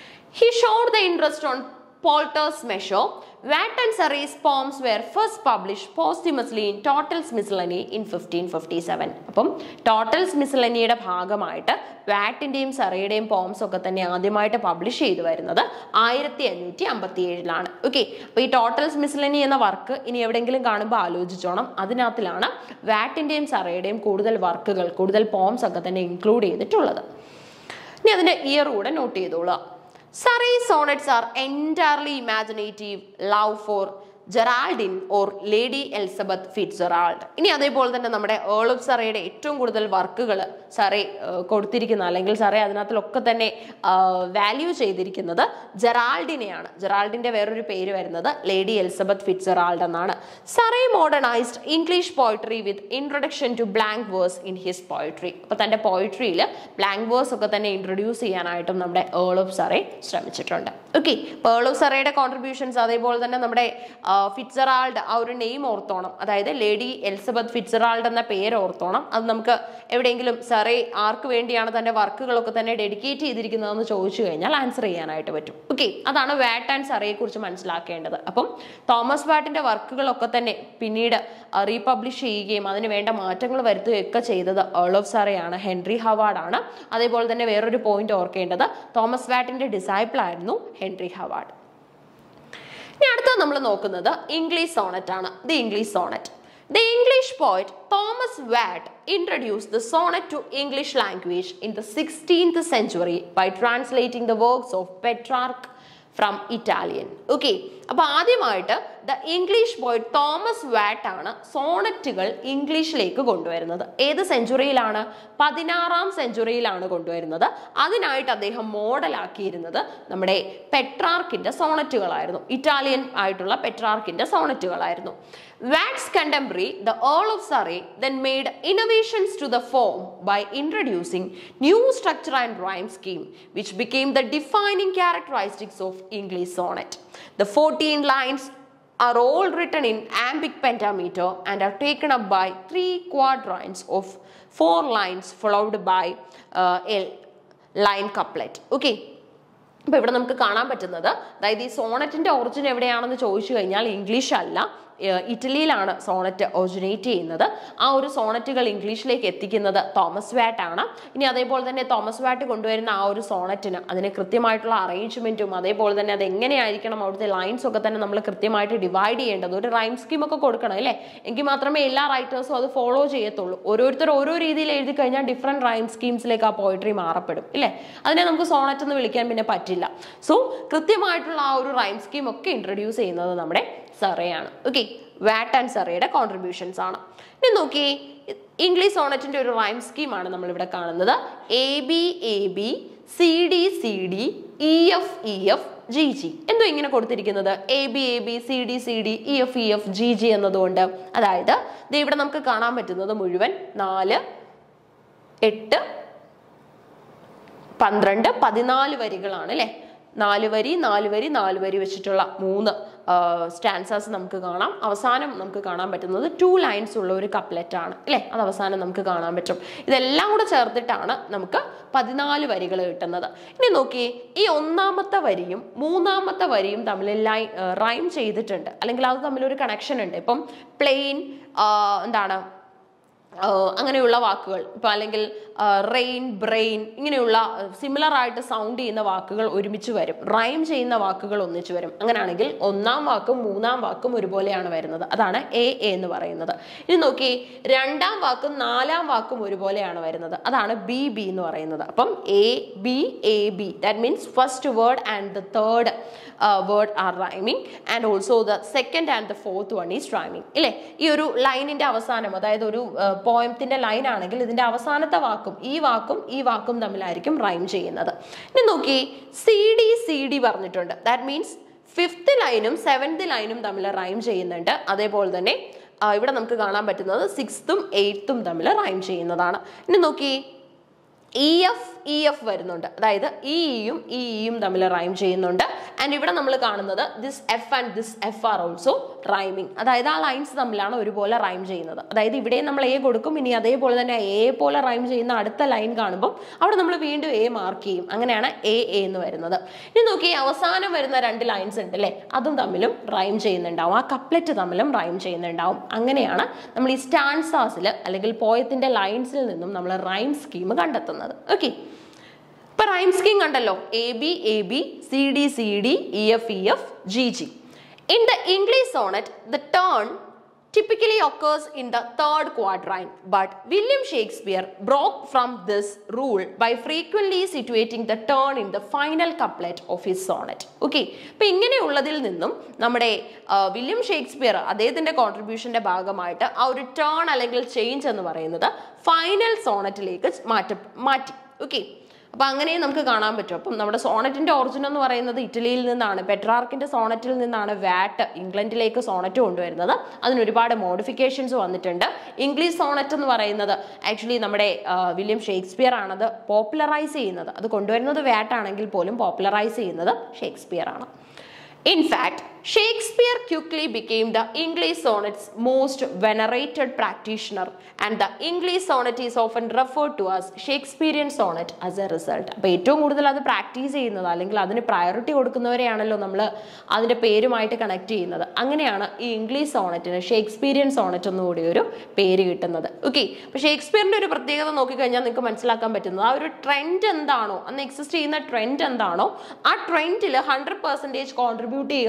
A: he showed the interest on Polter's measure, Watt and Surrey's poems were first published posthumously in Tottle's Miscellany in 1557. അപ്പം ടോട്ടൽസ് മിസലനിയുടെ ഭാഗമായിട്ട് വാറ്റിന്റെയും സറയുടെയും പോംസ് ഒക്കെ തന്നെ ആദ്യമായിട്ട് പബ്ലിഷ് ചെയ്തു വരുന്നത് ആയിരത്തി അഞ്ഞൂറ്റി അമ്പത്തി ഏഴിലാണ് ഓക്കെ അപ്പൊ ഈ ടോട്ടൽസ് മിസലനി എന്ന വർക്ക് ഇനി എവിടെയെങ്കിലും കാണുമ്പോൾ ആലോചിച്ചോണം അതിനകത്തിലാണ് വാറ്റിന്റെയും സറയുടെയും കൂടുതൽ വർക്കുകൾ കൂടുതൽ പോംസ് ഒക്കെ തന്നെ ഇൻക്ലൂഡ് ചെയ്തിട്ടുള്ളത് ഇനി അതിന്റെ ഇയർ കൂടെ നോട്ട് ചെയ്തോളാം Surrey sonnets are entirely imaginative love for Geraldine or Lady Elizabeth Fitzgerald ഇനി അതേപോലെ തന്നെ നമ്മുടെ ഏൾ ഓഫ് സറയുടെ ഏറ്റവും കൂടുതൽ വർക്കുകൾ സറേ കൊടുത്തിരിക്കുന്ന അല്ലെങ്കിൽ സറേ അതിനകത്തിലൊക്കെ തന്നെ വാല്യൂ ചെയ്തിരിക്കുന്നത് ജെറാൾഡിനെയാണ് ജെറാൾഡിന്റെ വേറൊരു പേര് വരുന്നത് ലേഡി എലിസബത്ത് ഫിറ്റ്സെറാൾഡ് എന്നാണ് Surrey modernised English poetry with introduction to blank verse in his poetry അപ്പൊ തന്റെ പോയിട്രിയിൽ ബ്ലാങ്ക് വേഴ്സ് ഒക്കെ തന്നെ ഇൻട്രൊഡ്യൂസ് ചെയ്യാനായിട്ടും നമ്മുടെ ഏൾ ഓഫ് സറേ ശ്രമിച്ചിട്ടുണ്ട് ഓക്കെ ഏൾ ഓഫ് സറയുടെ കോൺട്രിബ്യൂഷൻസ് അതേപോലെ തന്നെ നമ്മുടെ ഫിറ്റ്സറാൾഡ് ആ ഒരു നെയിം ഓർത്തോണം അതായത് ലേഡി എലിസബത്ത് ഫിറ്റ്സറാൾഡ് എന്ന പേര് ഓർത്തോണം അത് നമുക്ക് എവിടെയെങ്കിലും സറേ ആർക്ക് വേണ്ടിയാണ് തന്റെ വർക്കുകളൊക്കെ തന്നെ ഡെഡിക്കേറ്റ് ചെയ്തിരിക്കുന്നതെന്ന് ചോദിച്ചു കഴിഞ്ഞാൽ ആൻസർ ചെയ്യാനായിട്ട് പറ്റും ഓക്കെ അതാണ് വാറ്റ് ആൻഡ് സറയെ കുറിച്ച് മനസ്സിലാക്കേണ്ടത് അപ്പം തോമസ് വാറ്റിന്റെ വർക്കുകളൊക്കെ തന്നെ പിന്നീട് റീപബ്ലിഷ് ചെയ്യുകയും അതിന് വേണ്ട മാറ്റങ്ങൾ വരുത്തുകയൊക്കെ ചെയ്തത് ഏൾ ഓഫ് സറയാണ് ഹെൻറി ഹവാർഡ് ആണ് അതേപോലെ തന്നെ വേറൊരു പോയിന്റ് ഓർക്കേണ്ടത് തോമസ് വാറ്റിന്റെ ഡിസൈപ്പിൾ ആയിരുന്നു ഹെൻറി ഹവാർഡ് ഇനി അടുത്തത് നമ്മൾ നോക്കുന്നത് ഇംഗ്ലീഷ് സോണറ്റ് ആണ് the English sonnet The English poet Thomas Watt introduced the sonnet to English language in the 16th century by translating the works of Petrarch from Italian okay അപ്പൊ ആദ്യമായിട്ട് the English poet Thomas Watt ആണ് സോണറ്റുകൾ ഇംഗ്ലീഷിലേക്ക് കൊണ്ടുവരുന്നത് ഏത് സെഞ്ചുറിയിലാണ് പതിനാറാം സെഞ്ചുറിയിലാണ് കൊണ്ടുവരുന്നത് അതിനായിട്ട് അദ്ദേഹം മോഡലാക്കിയിരുന്നത് നമ്മുടെ പെട്രാർക്കിന്റെ സോണറ്റുകളായിരുന്നു ഇറ്റാലിയൻ ആയിട്ടുള്ള പെട്രാർക്കിന്റെ സോണറ്റുകളായിരുന്നു Watt's contemporary the earl of Surrey then made innovations to the form by introducing new structure and rhyme scheme which became the defining characteristics of English sonnet the fourteen lines are all written in iambic pentameter and are taken up by three quatrains of four lines followed by uh, a line couplet. Okay. അപ്പോൾ ഇവിടെ നമുക്ക് കാണാൻ പറ്റുന്നത് അതായത് ഈ സോണറ്റിന്റെ origin എവിടെയാണെന്ന് ചോദിച്ചു കഴിഞ്ഞാൽ ഇംഗ്ലീഷ് അല്ല ഏഹ് ഇറ്റലിയിലാണ് സോണറ്റ് ഒറിജിനേറ്റ് ചെയ്യുന്നത് ആ ഒരു സോണറ്റുകൾ ഇംഗ്ലീഷിലേക്ക് എത്തിക്കുന്നത് തോമസ് വാറ്റ് ആണ് ഇനി അതേപോലെ തന്നെ തോമസ് വാറ്റ് കൊണ്ടുവരുന്ന ആ ഒരു സോണറ്റിന് അതിന് കൃത്യമായിട്ടുള്ള അറേഞ്ച്മെന്റും അതേപോലെ തന്നെ അത് എങ്ങനെയായിരിക്കണം അവിടുത്തെ ലൈൻസ് ഒക്കെ തന്നെ നമ്മൾ കൃത്യമായിട്ട് ഡിവൈഡ് ചെയ്യേണ്ടത് ഒരു റൈം സ്കീം ഒക്കെ കൊടുക്കണം അല്ലേ എങ്കിൽ മാത്രമേ എല്ലാ റൈറ്റേഴ്സും അത് ഫോളോ ചെയ്യത്തുള്ളൂ ഓരോരുത്തർ ഓരോ രീതിയിൽ എഴുതി കഴിഞ്ഞാൽ ഡിഫറെന്റ് റൈം സ്കീംസിലേക്ക് ആ പോയിട്രി മാറപ്പെടും ഇല്ലേ അതിനെ നമുക്ക് സോണറ്റ് എന്ന് വിളിക്കാൻ പിന്നെ പറ്റില്ല സോ കൃത്യമായിട്ടുള്ള ആ ഒരു റൈം സ്കീം ഒക്കെ ഇൻട്രൊഡ്യൂസ് ചെയ്യുന്നത് നമ്മുടെ സറയാണ് ഓക്കെ വാറ്റ് ആൻഡ് സറയുടെ കോൺട്രിബ്യൂഷൻസ് ആണ് ഇനി നോക്കി ഇംഗ്ലീഷ് സോണറ്റിന്റെ ഒരു റൈം സ്കീമാണ് നമ്മൾ ഇവിടെ കാണുന്നത് A B A B C D C D E F E F G G എന്തോ ഇങ്ങനെ കൊടുത്തിരിക്കുന്നത് A B A B C D C D E F E F G G എന്നതുകൊണ്ട് അതായത് ദേ ഇവിടെ നമുക്ക് കാണാൻ പറ്റുന്നത് മുഴുവൻ നാല് എട്ട് പന്ത്രണ്ട് പതിനാല് വരികളാണ് അല്ലേ നാല് വരി നാല് വരി നാല് വരി വെച്ചിട്ടുള്ള മൂന്ന് സ്റ്റാൻസേഴ്സ് നമുക്ക് കാണാം അവസാനം നമുക്ക് കാണാൻ പറ്റുന്നത് ടു ലൈൻസ് ഉള്ള ഒരു കപ്ലെറ്റ് ആണ് അല്ലേ അത് അവസാനം നമുക്ക് കാണാൻ പറ്റും ഇതെല്ലാം കൂടെ ചേർത്തിട്ടാണ് നമുക്ക് പതിനാല് വരികൾ കിട്ടുന്നത് ഇനി നോക്കി ഈ ഒന്നാമത്തെ വരിയും മൂന്നാമത്തെ വരിയും തമ്മിൽ ലൈ റൈം ചെയ്തിട്ടുണ്ട് അല്ലെങ്കിൽ അത് തമ്മിൽ ഒരു കണക്ഷൻ ഉണ്ട് ഇപ്പം പ്ലെയിൻ എന്താണ് ആഹ് അങ്ങനെയുള്ള വാക്കുകൾ ഇപ്പം അല്ലെങ്കിൽ റെയിൻ ബ്രെയിൻ ഇങ്ങനെയുള്ള സിമിലർ ആയിട്ട് സൗണ്ട് ചെയ്യുന്ന വാക്കുകൾ ഒരുമിച്ച് വരും റൈം ചെയ്യുന്ന വാക്കുകൾ ഒന്നിച്ച് വരും അങ്ങനെയാണെങ്കിൽ ഒന്നാം വാക്കും മൂന്നാം വാക്കും ഒരുപോലെയാണ് വരുന്നത് അതാണ് എ എ എന്ന് പറയുന്നത് ഇനി നോക്കി രണ്ടാം വാക്കും നാലാം വാക്കും ഒരുപോലെയാണ് വരുന്നത് അതാണ് ബി ബി എന്ന് പറയുന്നത് അപ്പം A B A B that means first word and the third word are rhyming and also the second and the fourth one is rhyming ഇല്ലേ ഈ ഒരു ലൈനിന്റെ അവസാനം അതായത് ഒരു പോയത്തിന്റെ ലൈൻ ആണെങ്കിൽ ഇതിന്റെ അവസാനത്തെ വാക്കും ഈ വാക്കും ഈ വാക്കും തമ്മിലായിരിക്കും റൈം ചെയ്യുന്നത് ഇനി നോക്കി സി ഡി സി ഡി പറഞ്ഞിട്ടുണ്ട് ദാറ്റ് മീൻസ് ഫിഫ്ത്ത് ലൈനും സെവൻത് ലൈനും തമ്മിൽ റൈം ചെയ്യുന്നുണ്ട് അതേപോലെ തന്നെ ആ, ഇവിടെ നമുക്ക് കാണാൻ പറ്റുന്നത് സിക്സ്ത്തും എയ്ത്തും തമ്മിൽ റൈം ചെയ്യുന്നതാണ് ഇനി നോക്കി ഇ എഫ് ഇ എഫ് വരുന്നുണ്ട് അതായത് ഇ ഇയും ഇ ഇയും തമ്മിൽ റൈം ചെയ്യുന്നുണ്ട് ആൻഡ് ഇവിടെ നമ്മൾ കാണുന്നത് this F and this F are also rhyming അതായത് ആ ലൈൻസ് തമ്മിലാണ് ഒരുപോലെ റൈം ചെയ്യുന്നത് അതായത് ഇവിടെ നമ്മൾ എ കൊടുക്കും ഇനി അതേപോലെ തന്നെ എ പോലെ റൈം ചെയ്യുന്ന അടുത്ത ലൈൻ കാണുമ്പോൾ അവിടെ നമ്മൾ വീണ്ടും എ മാർക്ക് ചെയ്യും അങ്ങനെയാണ് എ എ എന്ന് വരുന്നത് ഇനി നോക്കി അവസാനം വരുന്ന രണ്ട് ലൈൻസ് ഉണ്ട് അല്ലേ അതും തമ്മിലും റൈം ചെയ്യുന്നുണ്ടാവും ആ കപ്ലെറ്റ് തമ്മിലും റൈം ചെയ്യുന്നുണ്ടാവും അങ്ങനെയാണ് നമ്മൾ ഈ സ്റ്റാൻസാസിൽ അല്ലെങ്കിൽ പോയത്തിന്റെ ലൈൻസിൽ നിന്നും നമ്മൾ റൈം സ്കീം കണ്ടെത്തുന്നത് ഓക്കെ ഇപ്പൊ റൈം സ്കീം കണ്ടല്ലോ A B A B C D C D E F E F G G in the English sonnet the turn typically occurs in the third quatrain, but William Shakespeare broke from this rule by frequently situating the turn in the final couplet of his sonnet. Okay, അപ്പൊ ഇങ്ങനെയുള്ളതിൽ നിന്നും നമ്മുടെ ആ, William Shakespeare അദ്ദേഹത്തിന്റെ കോൺട്രിബ്യൂഷന്റെ ഭാഗമായിട്ട് ആ ഒരു turn അല്ലെങ്കിൽ change എന്ന് പറയുന്നത് ഫൈനൽ സോണറ്റിലേക്ക് മാറ്റ മാറ്റി ഓക്കെ അപ്പൊ അങ്ങനെ നമുക്ക് കാണാൻ പറ്റും അപ്പം നമ്മുടെ സോണറ്റിന്റെ ഒറിജിൻ എന്ന് പറയുന്നത് ഇറ്റലിയിൽ നിന്നാണ് പെട്രാർക്കിന്റെ സോണറ്റിൽ നിന്നാണ് വാറ്റ് ഇംഗ്ലണ്ടിലേക്ക് സോണറ്റ് കൊണ്ടുവരുന്നത് അതിന് ഒരുപാട് മോഡിഫിക്കേഷൻസ് വന്നിട്ടുണ്ട് ഇംഗ്ലീഷ് സോണറ്റ് എന്ന് പറയുന്നത് ആക്ച്വലി നമ്മുടെ ആ, വില്യം ഷേക്സ്പിയർ ആണത് പോപ്പുലറൈസ് ചെയ്യുന്നത് അത് കൊണ്ടുവരുന്നത് വാറ്റ് ആണെങ്കിൽ പോലും പോപ്പുലറൈസ് ചെയ്യുന്നത് ഷേക്സ്പിയർ ആണ് In fact, Shakespeare quickly became the English sonnet's most venerated practitioner, and the English sonnet is often referred to as Shakespearean sonnet as a result. അപ്പോൾ ഏറ്റവും കൂടുതൽ അത് പ്രാക്ടീസ് ചെയ്യുന്നത് അല്ലെങ്കിൽ അതിന് പ്രയോറിറ്റി കൊടുക്കുന്നവരെയാണല്ലോ നമ്മൾ അതിന്റെ പേരുമായിട്ട് കണക്ട് ചെയ്യുന്നത് അങ്ങനെയാണ് ഈ ഇംഗ്ലീഷ് സോണറ്റിന് ഷേക്സ്പീരിയൻ സോണറ്റ് എന്നുകൂടി ഒരു പേര് കിട്ടുന്നത് ഓക്കെ അപ്പോൾ ഷേക്സ്പിയറിന്റെ ഒരു പ്രത്യേകത നോക്കിക്കഴിഞ്ഞാൽ നിങ്ങൾക്ക് മനസ്സിലാക്കാൻ പറ്റുന്നത് ആ ഒരു ട്രെൻഡ് എന്താണോ അന്ന് എക്സിസ്റ്റ് ചെയ്യുന്ന ട്രെൻഡ് എന്താണോ ആ ട്രെൻഡിൽ ഹൺഡ്രഡ് പെർസെൻറ്റേജ് കോൺട്രിബ്യൂട്ട് ചെയ്യുക എന്ന് പറയുന്നത്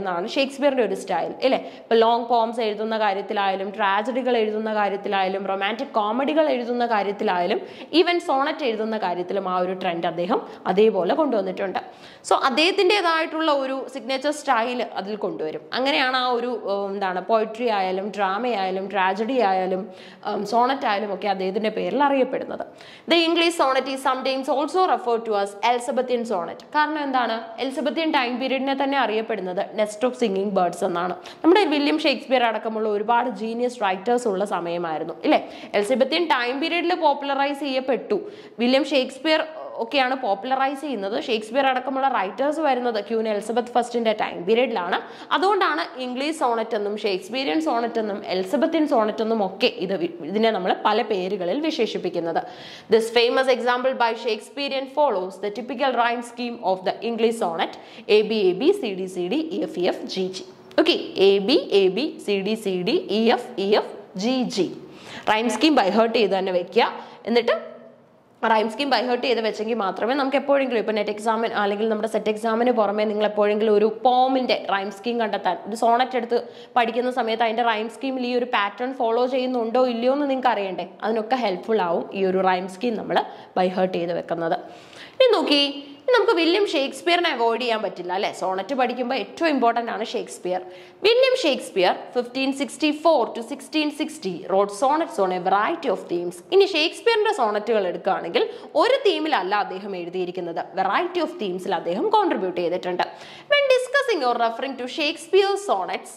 A: പറയുന്നതാണ് ഷേക്സ്പിയറിന്റെ ഒരു സ്റ്റൈൽ ഇല്ലേ ഇപ്പൊ ലോങ് പോംസ് എഴുതുന്ന കാര്യത്തിലായാലും ട്രാജഡികൾ എഴുതുന്ന കാര്യത്തിലായാലും റൊമാൻറ്റിക് കോമഡികൾ എഴുതുന്ന കാര്യത്തിലായാലും ഈവൻ സോണറ്റ് എഴുതുന്ന കാര്യത്തിലും ആ ഒരു ട്രെൻഡ് അദ്ദേഹം അതേപോലെ കൊണ്ടുവന്നിട്ടുണ്ട് സോ അദ്ദേഹത്തിൻ്റെതായിട്ടുള്ള ഒരു സിഗ്നേച്ചർ സ്റ്റൈൽ അതിൽ കൊണ്ടുവരും അങ്ങനെയാണ് ആ ഒരു ഉം, എന്താണ് പോയിട്രി ആയാലും ഡ്രാമ ആയാലും ട്രാജഡി ആയാലും സോണറ്റ് ആയാലും ഒക്കെ അദ്ദേഹത്തിന്റെ പേരിൽ അറിയപ്പെടുന്നത് the English sonnet is sometimes also refer to as Elizabethan sonnet കാരണം എന്താണ് എൽസബത്തിയൻ ടൈം പീരീഡിനെ തന്നെ അറിയപ്പെടുന്നത് നെസ്റ്റ് ഓഫ് സിംഗിങ് ബേർഡ്സ് എന്നാണ് നമ്മുടെ വില്യം ഷേക്സ്പിയർ അടക്കമുള്ള ഒരുപാട് ജീനിയസ് റൈറ്റേഴ്സ് ഉള്ള സമയമായിരുന്നു ഇല്ലേ എൽസബത്തിയൻ ടൈം പീരീഡിൽ പോപ്പുലറൈസ് ചെയ്യപ്പെട്ടു വില്യം ഷേക്സ്പിയർ ഒക്കെയാണ് പോപ്പുലറൈസ് ചെയ്യുന്നത് ഷേക്സ്പിയർ അടക്കമുള്ള റൈറ്റേഴ്സ് വരുന്നത് ക്യൂൻ എലിസബത്ത് ഫസ്റ്റിന്റെ ടൈം പീരീഡിലാണ് അതുകൊണ്ടാണ് ഇംഗ്ലീഷ് സോണറ്റ് എന്നും ഷേക്സ്പിയറിയൻ സോണറ്റ് എന്നും എലിസബത്തിൻ സോണറ്റ് എന്നും ഒക്കെ ഇത് വി- ഇതിനെ നമ്മൾ പല പേരുകളിൽ വിശേഷിപ്പിക്കുന്നത് this famous example by Shakespearean follows the typical rhyme scheme of the English sonnet A B A B C D C D E F E F G G okay A B A B C D C D E F E F G G rhyme scheme by heart ചെയ്ത് തന്നെ വെക്കുക എന്നിട്ട് rhyme scheme by heart ചെയ്ത് വെച്ചെങ്കിൽ മാത്രമേ നമുക്ക് എപ്പോഴെങ്കിലും ഇപ്പോൾ നെറ്റ് എക്സാമിന് അല്ലെങ്കിൽ നമ്മുടെ സെറ്റ് എക്സാമിന് പുറമെ നിങ്ങൾ എപ്പോഴെങ്കിലും ഒരു പോമിന്റെ റൈം സ്കീം കണ്ടെത്താൻ ഒരു സോണറ്റ് എടുത്ത് പഠിക്കുന്ന സമയത്ത് അതിന്റെ റൈം സ്കീമിൽ ഈ ഒരു പാറ്റേൺ ഫോളോ ചെയ്യുന്നുണ്ടോ ഇല്ലയോ എന്ന് നിങ്ങൾക്ക് അറിയണ്ടേ അതിനൊക്കെ ഹെൽപ്ഫുൾ ആവും ഈ ഒരു റൈം സ്കീം നമ്മൾ ബൈഹേർട്ട് ചെയ്ത് വെക്കുന്നത് ഇനി നോക്കി ഇനി നമുക്ക് വില്യം ഷേക്സ്പിയറിനെ അവോയ്ഡ് ചെയ്യാൻ പറ്റില്ല അല്ലെ സോണറ്റ് പഠിക്കുമ്പോൾ ഏറ്റവും ഇമ്പോർട്ടന്റ് ആണ് Shakespeare William Shakespeare fifteen sixty four to sixteen sixty wrote sonnets on a variety of themes ഇനി ഷേക്സ്പിയറിന്റെ സോണറ്റുകൾ എടുക്കുകയാണെങ്കിൽ ഒരു തീമിലല്ല അദ്ദേഹം എഴുതിയിരിക്കുന്നത് വെറൈറ്റി ഓഫ് തീംസിൽ അദ്ദേഹം കോൺട്രിബ്യൂട്ട് ചെയ്തിട്ടുണ്ട് when discussing or referring to Shakespeare sonnets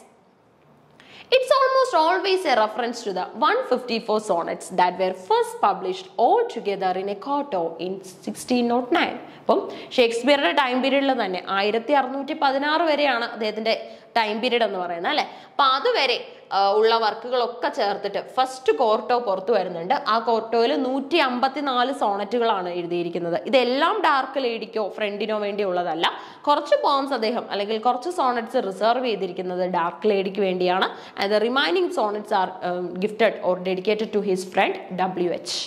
A: It's almost always a reference to the 154 sonnets that were first published all together in a quarto in 1609. അപ്പം ഷേക്സ്പിയറുടെ time പീരീഡിൽ തന്നെ ആയിരത്തി അറുന്നൂറ്റി പതിനാറ് വരെയാണ് അദ്ദേഹത്തിന്റെ ടൈം പീരീഡ് എന്ന് പറയുന്നത് അല്ലെ അപ്പൊ അതുവരെ ആ, ഉള്ള വർക്കുകളൊക്കെ ചേർത്തിട്ട് ഫസ്റ്റ് കോർട്ടോ പുറത്തു വരുന്നുണ്ട് ആ കോർട്ടോയിൽ നൂറ്റി അമ്പത്തിനാല് സോണറ്റുകളാണ് എഴുതിയിരിക്കുന്നത് ഇതെല്ലാം ഡാർക്ക് ലേഡിക്കോ ഫ്രണ്ടിനോ വേണ്ടിയുള്ളതല്ല കുറച്ച് പോംസ് അദ്ദേഹം അല്ലെങ്കിൽ കുറച്ച് സോണറ്റ്സ് റിസർവ് ചെയ്തിരിക്കുന്നത് ഡാർക്ക് ലേഡിക്ക് വേണ്ടിയാണ് and the remaining sonnets are gifted or dedicated to his friend W H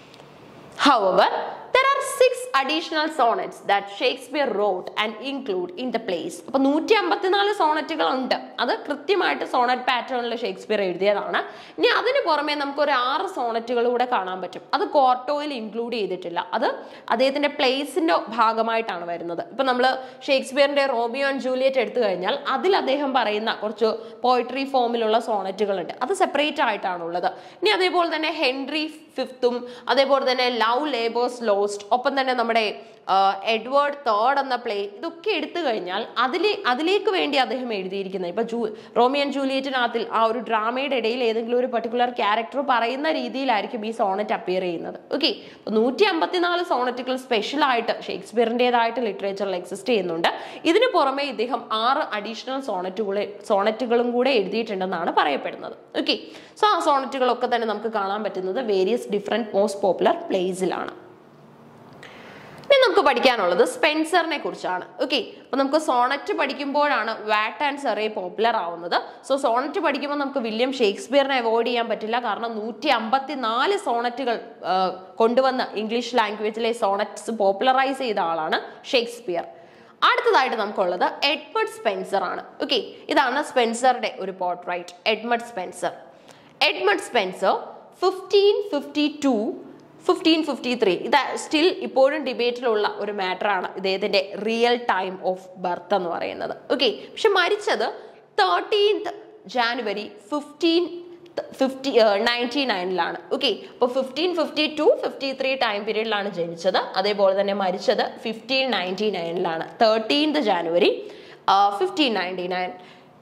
A: However, there are six additional sonnets that Shakespeare wrote and include in the plays. അപ്പൊ നൂറ്റി അമ്പത്തിനാല് സോണറ്റുകൾ ഉണ്ട് അത് കൃത്യമായിട്ട് സോണറ്റ് പാറ്റേണിൽ ഷേക്സ്പിയർ എഴുതിയതാണ് ഇനി അതിന് പുറമെ നമുക്ക് ഒരു ആറ് സോണറ്റുകൾ കൂടെ കാണാൻ പറ്റും അത് കോർട്ടോയിൽ ഇൻക്ലൂഡ് ചെയ്തിട്ടില്ല അത് അദ്ദേഹത്തിന്റെ പ്ലേസിന്റെ ഭാഗമായിട്ടാണ് വരുന്നത് ഇപ്പൊ നമ്മൾ ഷേക്സ്പിയറിന്റെ റോമിയോ ആൻഡ് ജൂലിയറ്റ് എടുത്തു കഴിഞ്ഞാൽ അതിൽ അദ്ദേഹം പറയുന്ന കുറച്ച് പോയിട്രി ഫോമിലുള്ള സോണറ്റുകൾ ഉണ്ട് അത് സെപ്പറേറ്റ് ആയിട്ടാണുള്ളത് ഇനി അതേപോലെ തന്നെ ഹെൻറി ഫിഫ്ത്തും അതേപോലെ തന്നെ ലവ് ലേബേഴ്സ് ലോസ്റ്റ് ഒപ്പം തന്നെ നമ്മുടെ ആ, എഡ്വേർഡ് തേർഡ് എന്ന പ്ലേ ഇതൊക്കെ എടുത്തു കഴിഞ്ഞാൽ അതിൽ അതിലേക്ക് വേണ്ടി അദ്ദേഹം എഴുതിയിരിക്കുന്നത് ഇപ്പൊ ജൂ റോമിയൻ ജൂലിയറ്റിനകത്തിൽ ആ ഒരു ഡ്രാമയുടെ ഇടയിൽ ഏതെങ്കിലും ഒരു പർട്ടിക്കുലർ ക്യാരക്ടർ പറയുന്ന രീതിയിലായിരിക്കും ഈ സോണറ്റ് അപ്പിയർ ചെയ്യുന്നത് ഓക്കെ നൂറ്റി അമ്പത്തിനാല് സോണറ്റുകൾ സ്പെഷ്യൽ ആയിട്ട് ഷേക്സ്പിയറിൻ്റെതായിട്ട് ലിറ്ററേച്ചറിൽ എക്സിസ്റ്റ് ചെയ്യുന്നുണ്ട് ഇതിന് പുറമെ ഇദ്ദേഹം ആറ് അഡീഷണൽ സോണറ്റുകളെ സോണറ്റുകളും കൂടെ എഴുതിയിട്ടുണ്ടെന്നാണ് പറയപ്പെടുന്നത് ഓക്കെ സോ ആ സോണറ്റുകളൊക്കെ തന്നെ നമുക്ക് കാണാൻ പറ്റുന്നത് വേരിയസ് ഡിഫറെൻറ്റ് മോസ്റ്റ് പോപ്പുലർ പ്ലേസിലാണ് ഇനി നമുക്ക് പഠിക്കാനുള്ളത് സ്പെൻസറിനെ കുറിച്ചാണ് ഓക്കെ അപ്പൊ നമുക്ക് സോണറ്റ് പഠിക്കുമ്പോഴാണ് വാറ്റ് ആൻഡ് സെറേ പോപ്പുലർ ആവുന്നത് സോ സോണറ്റ് പഠിക്കുമ്പോൾ നമുക്ക് വില്യം ഷേക്സ്പിയറിനെ അവോയ്ഡ് ചെയ്യാൻ പറ്റില്ല കാരണം നൂറ്റി അമ്പത്തി നാല് സോണറ്റുകൾ ആ, കൊണ്ടുവന്ന് ഇംഗ്ലീഷ് ലാംഗ്വേജിലെ സോണറ്റ്സ് പോപ്പുലറൈസ് ചെയ്ത ആളാണ് ഷേക്സ്പിയർ അടുത്തതായിട്ട് നമുക്കുള്ളത് എഡ്മഡ് സ്പെൻസർ ആണ് ഓക്കെ ഇതാണ് സ്പെൻസറുടെ ഒരു portrait Edmund Spenser Edmund Spenser fifteen fifty two fifteen fifty three ഇത് സ്റ്റിൽ ഇപ്പോഴും ഡിബേറ്റിലുള്ള ഒരു മാറ്ററാണ് ഇദ്ദേഹത്തിന്റെ റിയൽ ടൈം ഓഫ് ബർത്ത് എന്ന് പറയുന്നത് ഓക്കെ പക്ഷെ മരിച്ചത് thirteenth January fifteen fifty ninety നയനിലാണ് ഓക്കെ അപ്പോൾ fifteen fifty two fifty three time പീരീഡിലാണ് ജനിച്ചത് അതേപോലെ തന്നെ മരിച്ചത് ഫിഫ്റ്റീൻ നയൻറ്റി നയനിലാണ് thirteenth January fifteen ninety nine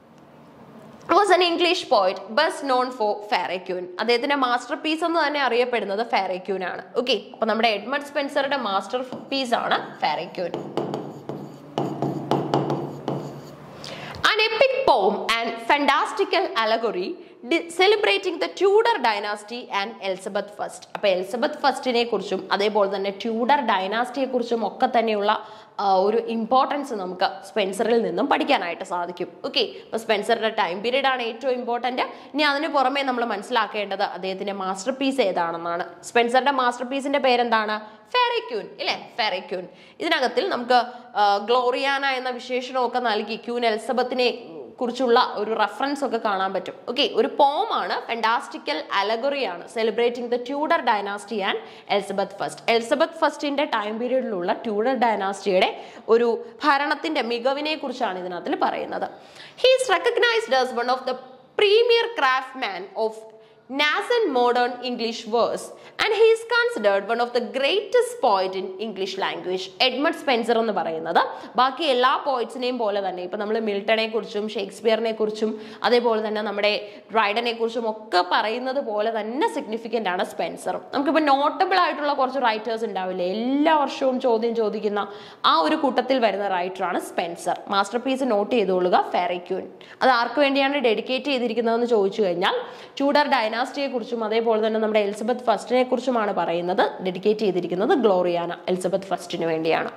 A: was an English poet best known for Faerie Queene അദ്ദേഹത്തിന്റെ മാസ്റ്റർ പീസ് എന്ന് തന്നെ അറിയപ്പെടുന്നത് ഫാരക്യൂൻ ആണ് ഓക്കെ അപ്പൊ നമ്മുടെ എഡ്മണ്ട് സ്പെൻസറുടെ മാസ്റ്റർ പീസ് ആണ് Faerie Queene An epic poem and fantastical allegory celebrating the Tudor dynasty and Elizabeth first അപ്പൊ Elizabeth ഫസ്റ്റിനെ കുറിച്ചും അതേപോലെ തന്നെ ട്യൂഡർ ഡൈനാസ്റ്റിയെ കുറിച്ചും ഒക്കെ തന്നെയുള്ള ആ, ഒരു ഇമ്പോർട്ടൻസ് നമുക്ക് സ്പെൻസറിൽ നിന്നും പഠിക്കാനായിട്ട് സാധിക്കും ഓക്കെ അപ്പൊ സ്പെൻസറുടെ ടൈം പീരീഡ് ആണ് ഏറ്റവും ഇമ്പോർട്ടന്റ് ഇനി അതിന് പുറമെ നമ്മൾ മനസ്സിലാക്കേണ്ടത് അദ്ദേഹത്തിന്റെ മാസ്റ്റർ പീസ് ഏതാണെന്നാണ് സ്പെൻസറുടെ മാസ്റ്റർ പീസിന്റെ പേരെന്താണ് ഫെറിക്യൂൻ ഇല്ലേ ഫെറിക്യൂൻ ഇതിനകത്തിൽ നമുക്ക് ആ, ഗ്ലോറിയാന എന്ന വിശേഷണമൊക്കെ നൽകി ക്യൂൻ എലിസബത്തിനെ കുറിച്ചുള്ള ഒരു റെഫറൻസ് ഒക്കെ കാണാൻ പറ്റും ഓക്കെ ഒരു പോമാണ് ഫെൻഡാസ്റ്റിക്കൽ അലഗറിയാണ് celebrating the Tudor dynasty and Elizabeth first Elizabeth ഫസ്റ്റിന്റെ ടൈം പീരീഡിലുള്ള ട്യൂഡർ ഡൈനാസ്റ്റിയുടെ ഒരു ഭരണത്തിന്റെ മികവിനെ കുറിച്ചാണ് ഇതിനകത്തിൽ പറയുന്നത് he's recognised as one of the premier craftsman of nascent modern English verse and he is considered one of the greatest poet in English language. Edmund Spenser എന്ന് പറയുന്നത് ബാക്കി എല്ലാ പോയിറ്റ്സിനെയും പോലെ തന്നെ ഇപ്പൊ നമ്മൾ മിൽട്ടനെ കുറിച്ചും ഷേക്സ്പിയറിനെ കുറിച്ചും അതേപോലെ തന്നെ നമ്മുടെ ഡ്രൈഡനെ കുറിച്ചും ഒക്കെ പറയുന്നത് പോലെ തന്നെ സിഗ്നിഫിക്കൻ്റ് ആണ് സ്പെൻസറും നമുക്കിപ്പോൾ നോട്ടബിൾ ആയിട്ടുള്ള കുറച്ച് റൈറ്റേഴ്സ് ഉണ്ടാവില്ലേ എല്ലാ വർഷവും ചോദ്യം ചോദിക്കുന്ന ആ ഒരു കൂട്ടത്തിൽ വരുന്ന റൈറ്ററാണ് സ്പെൻസർ മാസ്റ്റർ പീസ് നോട്ട് ചെയ്തോളുക ഫെറിക്യൂൻ അത് ആർക്ക് വേണ്ടിയാണ് ഡെഡിക്കേറ്റ് ചെയ്തിരിക്കുന്നതെന്ന് ചോദിച്ചു കഴിഞ്ഞാൽ ട്യൂഡർ ഡൈനാസ്റ്റിയെ കുറിച്ചും അതേപോലെ തന്നെ നമ്മുടെ എലിസബത്ത് ഫസ്റ്റിനെ കുറിച്ചുമാണ് പറയുന്നത് ഡെഡിക്കേറ്റ് ചെയ്തിരിക്കുന്നത് ഗ്ലോറിയാന എലിസബത്ത് ഫസ്റ്റിന് വേണ്ടിയാണ്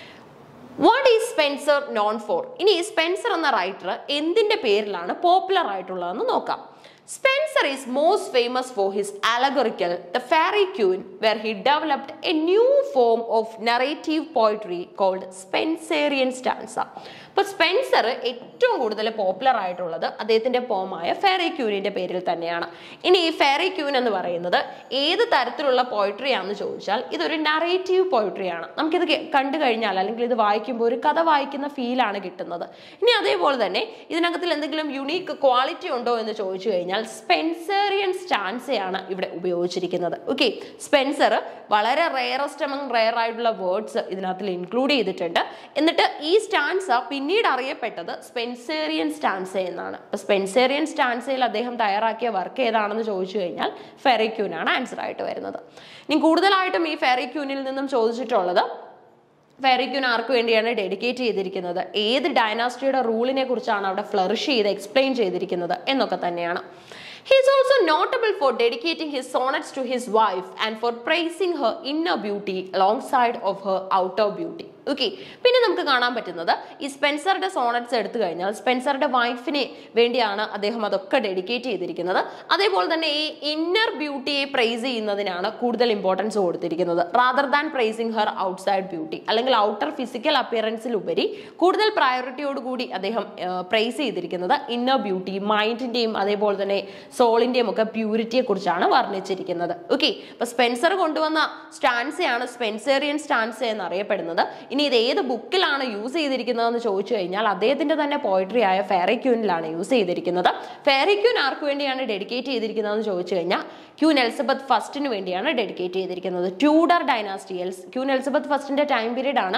A: what is Spenser known for ഇനി സ്പെൻസർ എന്ന റൈറ്റർ എന്തിന്റെ പേരിലാണ് പോപ്പുലർ ആയിട്ടുള്ളതെന്ന് നോക്കാം Spenser is most famous for his allegorical the Faerie Queene where he developed a new form of narrative poetry called Spenserian stanza അപ്പൊ Spenser ഏറ്റവും കൂടുതൽ popular ആയിട്ടുള്ളത് അദ്ദേഹത്തിന്റെ പോമായ ഫെറി ക്യൂനിന്റെ പേരിൽ തന്നെയാണ് ഇനി ഈ ഫെറി ക്യൂൻ എന്ന് പറയുന്നത് ഏത് തരത്തിലുള്ള പോയിട്രി ആണെന്ന് ചോദിച്ചാൽ ഇതൊരു നറേറ്റീവ് പോയിട്രി ആണ് നമുക്കിത് കേ- കണ്ടു കഴിഞ്ഞാൽ അല്ലെങ്കിൽ ഇത് വായിക്കുമ്പോൾ ഒരു കഥ വായിക്കുന്ന ഫീലാണ് കിട്ടുന്നത് ഇനി അതേപോലെ തന്നെ ഇതിനകത്തിൽ എന്തെങ്കിലും യുണീക്ക് ക്വാളിറ്റി ഉണ്ടോ എന്ന് ചോദിച്ചു കഴിഞ്ഞാൽ സ്പെൻസേറിയൻ സ്റ്റാൻസയാണ് ഇവിടെ ഉപയോഗിച്ചിരിക്കുന്നത് ഓക്കെ സ്പെൻസർ വളരെ റെയറസ്റ്റ് അമംഗ് റെയർ ആയിട്ടുള്ള വേർഡ്സ് ഇതിനകത്തിൽ ഇൻക്ലൂഡ് ചെയ്തിട്ടുണ്ട് എന്നിട്ട് ഈ സ്റ്റാൻസ പിന്നീട് അറിയപ്പെട്ടത് സ്പെൻസേറിയൻ സ്റ്റാൻസ എന്നാണ് അപ്പൊ സ്പെൻസേറിയൻ സ്റ്റാൻസയിൽ അദ്ദേഹം തയ്യാറാക്കിയ വർക്ക് ഏതാണെന്ന് ചോദിച്ചു കഴിഞ്ഞാൽ ഫെറിക്യൂൻ ആണ് ആൻസർ ആയിട്ട് വരുന്നത് ഇനി കൂടുതലായിട്ടും ഈ ഫെറിക്യൂനിൽ നിന്നും ചോദിച്ചിട്ടുള്ളത് ഫെറിക്യൂൻ ആർക്ക് വേണ്ടിയാണ് ഡെഡിക്കേറ്റ് ചെയ്തിരിക്കുന്നത് ഏത് ഡൈനാസ്റ്റിയുടെ റൂളിനെ കുറിച്ചാണ് അവിടെ ഫ്ലറിഷ് ചെയ്ത് എക്സ്പ്ലെയിൻ ചെയ്തിരിക്കുന്നത് എന്നൊക്കെ തന്നെയാണ് he is also notable for dedicating his sonnets to his wife and for praising her inner beauty alongside of her outer beauty okay പിന്നെ നമുക്ക് കാണാൻ പറ്റുന്നത് ഈ സ്പെൻസറുടെ സോണറ്റ്സ് എടുത്തു കഴിഞ്ഞാൽ സ്പെൻസറുടെ വൈഫിനെ വേണ്ടിയാണ് അദ്ദേഹം അതൊക്കെ ഡെഡിക്കേറ്റ് ചെയ്തിരിക്കുന്നത് അതേപോലെ തന്നെ ഈ ഇന്നർ ബ്യൂട്ടിയെ പ്രൈസ് ചെയ്യുന്നതിനാണ് കൂടുതൽ ഇമ്പോർട്ടൻസ് കൊടുത്തിരിക്കുന്നത് rather than praising her outside beauty അല്ലെങ്കിൽ ഔട്ടർ ഫിസിക്കൽ അപ്പിയറൻസിലുപരി കൂടുതൽ പ്രയോറിറ്റിയോടുകൂടി അദ്ദേഹം പ്രൈസ് ചെയ്തിരിക്കുന്നത് ഇന്നർ ബ്യൂട്ടി മൈൻഡിന്റെയും അതേപോലെ തന്നെ സോളിന്റെയും ഒക്കെ പ്യൂരിറ്റിയെ കുറിച്ചാണ് വർണ്ണിച്ചിരിക്കുന്നത് ഓക്കെ അപ്പൊ സ്പെൻസർ കൊണ്ടുവന്ന സ്റ്റാൻസയാണ് സ്പെൻസേറിയൻ സ്റ്റാൻസ എന്നറിയപ്പെടുന്നത് ഇനി ഇത് ഏത് ബുക്കിലാണ് യൂസ് ചെയ്തിരിക്കുന്നതെന്ന് ചോദിച്ചു കഴിഞ്ഞാൽ അദ്ദേഹത്തിന്റെ തന്നെ പോയിട്രി ആയ ഫെറിക്യൂനിലാണ് യൂസ് ചെയ്തിരിക്കുന്നത് ഫെറിക്യൂൻ ആർക്ക് വേണ്ടിയാണ് ഡെഡിക്കേറ്റ് ചെയ്തിരിക്കുന്നതെന്ന് ചോദിച്ചു കഴിഞ്ഞാൽ ക്യൂൻ എലിസബത്ത് ഫസ്റ്റിന് വേണ്ടിയാണ് ഡെഡിക്കേറ്റ് ചെയ്തിരിക്കുന്നത് Tudor dynasty else Queen Elizabeth ഫസ്റ്റിന്റെ ടൈം പീരീഡ് ആണ്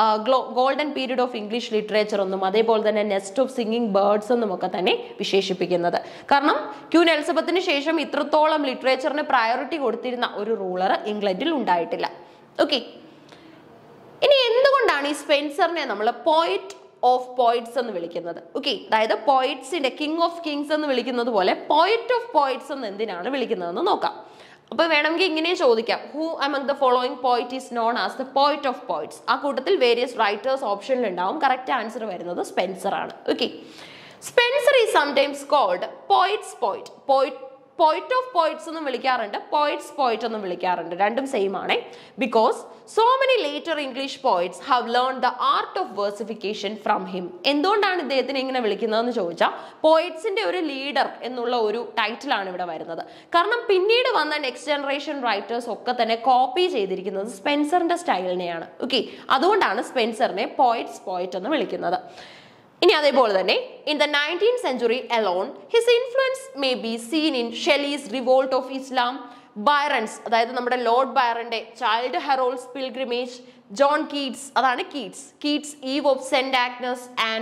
A: golden period of English literature എന്നും അതേപോലെ തന്നെ നെസ്റ്റ് ഓഫ് സിംഗിങ് ബേർഡ്സ് എന്നും ഒക്കെ തന്നെ വിശേഷിപ്പിക്കുന്നത് കാരണം ക്യൂൻ എലിസബത്തിന് ശേഷം ഇത്രത്തോളം ലിറ്ററേച്ചറിന് പ്രയോറിറ്റി കൊടുത്തിരുന്ന ഒരു റൂളർ ഇംഗ്ലണ്ടിൽ ഉണ്ടായിട്ടില്ല ഓക്കെ ഇനി എന്തുകൊണ്ടാണ് ഈ സ്പെൻസറിനെ നമ്മൾ പോയിറ്റ് ഓഫ് പോയിറ്റ്സ് എന്ന് വിളിക്കുന്നത് ഓക്കെ അതായത് പോയിറ്റ്സിന്റെ കിങ് ഓഫ് കിങ്സ് എന്ന് വിളിക്കുന്നത് പോലെ പോയിറ്റ് ഓഫ് പോയിറ്റ്സ് എന്ന് എന്തിനാണ് വിളിക്കുന്നതെന്ന് നോക്കാം അപ്പൊ വേണമെങ്കിൽ ഇങ്ങനെ ചോദിക്കാം who among the following poet is known as the poet of poets ആ കൂട്ടത്തിൽ വേരിയസ് റൈറ്റേഴ്സ് ഓപ്ഷനിൽ ഉണ്ടാവും കറക്റ്റ് ആൻസർ വരുന്നത് സ്പെൻസർ ആണ് okay Spenser is sometimes called poet's poet poet പോയിറ്റ് ഓഫ് പോയിറ്റ്സ് എന്നും വിളിക്കാറുണ്ട് പോയിറ്റ്സ് പോയിറ്റ് എന്നും വിളിക്കാറുണ്ട് രണ്ടും സെയിം ആണ് because so many later English poets have learn the art of versification from him എന്തുകൊണ്ടാണ് ഇദ്ദേഹത്തിനെ ഇങ്ങനെ വിളിക്കുന്നതെന്ന് ചോദിച്ചാൽ പോയിറ്റ്സിന്റെ ഒരു ലീഡർ എന്നുള്ള ഒരു ടൈറ്റിലാണ് ഇവിടെ വരുന്നത് കാരണം പിന്നീട് വന്ന നെക്സ്റ്റ് ജനറേഷൻ റൈറ്റേഴ്സ് ഒക്കെ തന്നെ കോപ്പി ചെയ്തിരിക്കുന്നത് സ്പെൻസറിന്റെ സ്റ്റൈലിനെയാണ് ഓക്കെ അതുകൊണ്ടാണ് സ്പെൻസറിനെ പോയിറ്റ്സ് പോയിറ്റ് എന്ന് വിളിക്കുന്നത് ഇനി അതേപോലെ തന്നെ in the nineteen century alone his influence may be seen in Shelley's Revolt of Islam Byron's അതായത് നമ്മുടെ ലോർഡ് ബൈറന്റെ Childe Harold's Pilgrimage John Keats അതാണ് Keats Keats' Eve of Saint Agnes and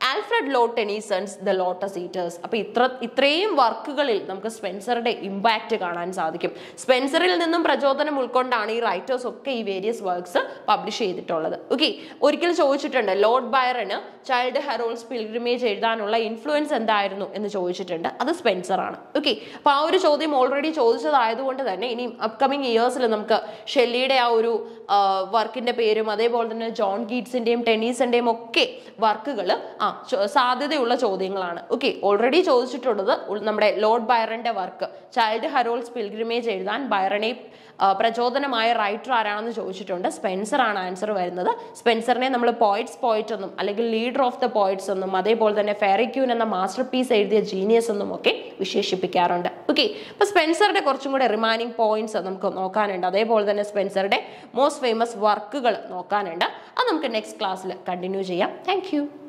A: Alfred Lord Tennyson's the Lotus Eaters അപ്പൊ ഇത്ര ഇത്രയും വർക്കുകളിൽ നമുക്ക് സ്പെൻസറുടെ impact കാണാൻ സാധിക്കും സ്പെൻസറിൽ നിന്നും പ്രചോദനം ഉൾക്കൊണ്ടാണ് ഈ റൈറ്റേഴ്സ് ഒക്കെ ഈ വേരിയസ് വർക്ക്സ് പബ്ലിഷ് ചെയ്തിട്ടുള്ളത് ഓക്കെ ഒരിക്കൽ ചോദിച്ചിട്ടുണ്ട് ലോർഡ് ബയറന് ചൈൽഡ് ഹെറോൾസ് പിൽഗ്രിമേജ് എഴുതാനുള്ള ഇൻഫ്ലുവൻസ് എന്തായിരുന്നു എന്ന് ചോദിച്ചിട്ടുണ്ട് അത് സ്പെൻസർ ആണ് ഓക്കെ അപ്പൊ ആ ഒരു ചോദ്യം ഓൾറെഡി ചോദിച്ചതായതുകൊണ്ട് തന്നെ ഇനി അപ്കമിങ് ഇയേഴ്സിൽ നമുക്ക് ഷെല്ലിയുടെ ആ ഒരു വർക്കിന്റെ പേരും അതേപോലെ തന്നെ ജോൺ ഗീറ്റ്സിന്റെയും ടെന്നീസിന്റെയും ഒക്കെ വർക്കുകൾ ആ ചോ- സാധ്യതയുള്ള ചോദ്യങ്ങളാണ് ഓക്കെ ഓൾറെഡി ചോദിച്ചിട്ടുള്ളത് ഉൾ- നമ്മുടെ ലോർഡ് ബൈറന്റെ വർക്ക് ചൈൽഡ് ഹരോൾസ് പിൽഗ്രിമേജ് എഴുതാൻ ബൈറനെ ആ, പ്രചോദനമായ റൈറ്റർ ആരാണെന്ന് ചോദിച്ചിട്ടുണ്ട് സ്പെൻസർ ആണ് ആൻസർ വരുന്നത് സ്പെൻസറിനെ നമ്മൾ പോയിറ്റ്സ് പോയിറ്റ് എന്നും അല്ലെങ്കിൽ ലീഡർ ഓഫ് ദ പോയിറ്റ്സ് എന്നും അതേപോലെ തന്നെ ഫെറിക്യൂൻ എന്ന മാസ്റ്റർ പീസ് എഴുതിയ ജീനിയസ് എന്നും ഒക്കെ വിശേഷിപ്പിക്കാറുണ്ട് ഓക്കെ അപ്പൊ സ്പെൻസറുടെ കുറച്ചും കൂടെ റിമൈനിങ് പോയിന്റ്സ് നമുക്ക് നോക്കാനുണ്ട് അതേപോലെ തന്നെ സ്പെൻസറുടെ മോസ്റ്റ് ഫേമസ് വർക്കുകൾ നോക്കാനുണ്ട് അത് നമുക്ക് നെക്സ്റ്റ് ക്ലാസ്സിൽ കണ്ടിന്യൂ ചെയ്യാം താങ്ക്